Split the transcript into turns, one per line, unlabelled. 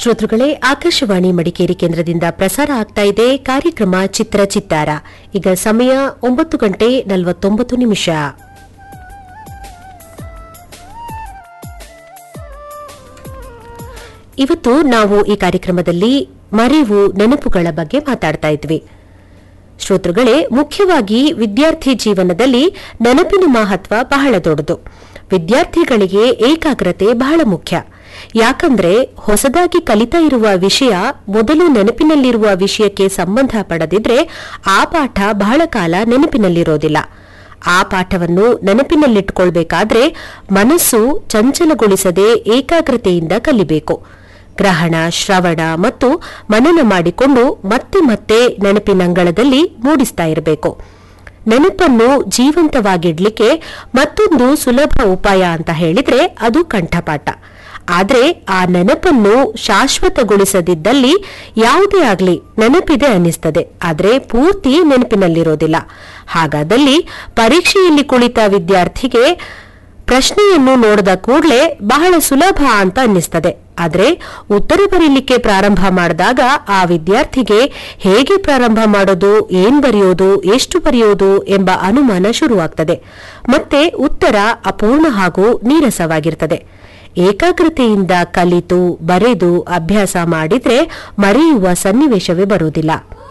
ಶ್ರೋತೃಗಳೇ ಆಕಾಶವಾಣಿ ಮಡಿಕೇರಿ ಕೇಂದ್ರದಿಂದ ಪ್ರಸಾರ ಆಗ್ತಾ ಇದೆ ಕಾರ್ಯಕ್ರಮ ಚಿತ್ರ ಚಿತ್ತಾರ ಈಗ ಸಮಯ ಒಂಬತ್ತು ಗಂಟೆ ನಲವತ್ತೊಂಬತ್ತು ನಿಮಿಷ ಇವತ್ತು ನಾವು ಈ ಕಾರ್ಯಕ್ರಮದಲ್ಲಿ ಮರೆವು ನೆನಪುಗಳ ಬಗ್ಗೆ ಮಾತಾಡ್ತಾ ಇದ್ವಿ ಶ್ರೋತೃಗಳೇ ಮುಖ್ಯವಾಗಿ ವಿದ್ಯಾರ್ಥಿ ಜೀವನದಲ್ಲಿ ನೆನಪಿನ ಮಹತ್ವ ಬಹಳ ದೊಡ್ಡದು ವಿದ್ಯಾರ್ಥಿಗಳಿಗೆ ಏಕಾಗ್ರತೆ ಬಹಳ ಮುಖ್ಯ ಯಾಕಂದ್ರೆ ಹೊಸದಾಗಿ ಕಲಿತಾ ಇರುವ ವಿಷಯ ಮೊದಲು ನೆನಪಿನಲ್ಲಿರುವ ವಿಷಯಕ್ಕೆ ಸಂಬಂಧ ಪಡದಿದ್ರೆ ಆ ಪಾಠ ಬಹಳ ಕಾಲ ನೆನಪಿನಲ್ಲಿರೋದಿಲ್ಲ ಆ ಪಾಠವನ್ನು ನೆನಪಿನಲ್ಲಿಟ್ಟುಕೊಳ್ಬೇಕಾದ್ರೆ ಮನಸ್ಸು ಚಂಚಲಗೊಳಿಸದೆ ಏಕಾಗ್ರತೆಯಿಂದ ಕಲಿಬೇಕು ಗ್ರಹಣ ಶ್ರವಣ ಮತ್ತು ಮನನ ಮಾಡಿಕೊಂಡು ಮತ್ತೆ ಮತ್ತೆ ನೆನಪಿನಂಗಳದಲ್ಲಿ ಮೂಡಿಸ್ತಾ ಇರಬೇಕು ನೆನಪನ್ನು ಜೀವಂತವಾಗಿಡ್ಲಿಕ್ಕೆ ಮತ್ತೊಂದು ಸುಲಭ ಉಪಾಯ ಅಂತ ಹೇಳಿದ್ರೆ ಅದು ಕಂಠಪಾಠ ಆದ್ರೆ ಆ ನೆನಪನ್ನು ಶಾಶ್ವತಗೊಳಿಸದಿದ್ದಲ್ಲಿ ಯಾವುದೇ ಆಗ್ಲಿ ನೆನಪಿದೆ ಅನ್ನಿಸ್ತದೆ ಆದ್ರೆ ಪೂರ್ತಿ ನೆನಪಿನಲ್ಲಿರೋದಿಲ್ಲ ಹಾಗಾದಲ್ಲಿ ಪರೀಕ್ಷೆಯಲ್ಲಿ ಕುಳಿತ ವಿದ್ಯಾರ್ಥಿಗೆ ಪ್ರಶ್ನೆಯನ್ನು ನೋಡಿದ ಕೂಡಲೇ ಬಹಳ ಸುಲಭ ಅಂತ ಅನ್ನಿಸ್ತದೆ ಆದ್ರೆ ಉತ್ತರ ಬರೀಲಿಕ್ಕೆ ಪ್ರಾರಂಭ ಮಾಡಿದಾಗ ಆ ವಿದ್ಯಾರ್ಥಿಗೆ ಹೇಗೆ ಪ್ರಾರಂಭ ಮಾಡೋದು ಏನ್ ಬರೆಯೋದು ಎಷ್ಟು ಬರೆಯೋದು ಎಂಬ ಅನುಮಾನ ಶುರುವಾಗ್ತದೆ ಮತ್ತೆ ಉತ್ತರ ಅಪೂರ್ಣ ಹಾಗೂ ನೀರಸವಾಗಿರ್ತದೆ ಏಕಾಗ್ರತೆಯಿಂದ ಕಲಿತು ಬರೆದು ಅಭ್ಯಾಸ ಮಾಡಿದ್ರೆ ಮರೆಯುವ ಸನ್ನಿವೇಶವೇ ಬರುವುದಿಲ್ಲ